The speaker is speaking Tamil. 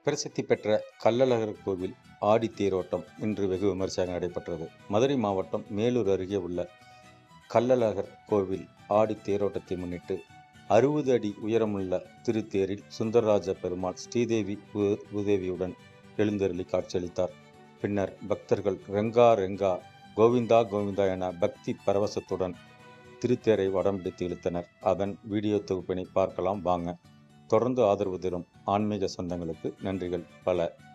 பிரசித்தி பெற்ற கள்ளழகர் கோவில் ஆடி தேரோட்டம் இன்று வெகு விமர்சையாக நடைபெற்றது மதுரை மாவட்டம் மேலூர் அருகே உள்ள கள்ளழகர் கோவில் ஆடி தேரோட்டத்தை முன்னிட்டு அறுபது அடி உயரமுள்ள திருத்தேரில் சுந்தரராஜ பெருமாள் ஸ்ரீதேவி பூ- பூதேவியுடன் எழுந்தருளி காட்சியளித்தார் பின்னர் பக்தர்கள் ரெங்கா ரெங்கா கோவிந்தா கோவிந்தா என பக்தி பரவசத்துடன் திருத்தேரை வடம் பிடித்து இழுத்தனர் அதன் வீடியோ தொகுப்பினை பார்க்கலாம் வாங்க தொடர்ந்து ஆதரவு தரும் ஆன்மீக சொந்தங்களுக்கு நன்றிகள் பல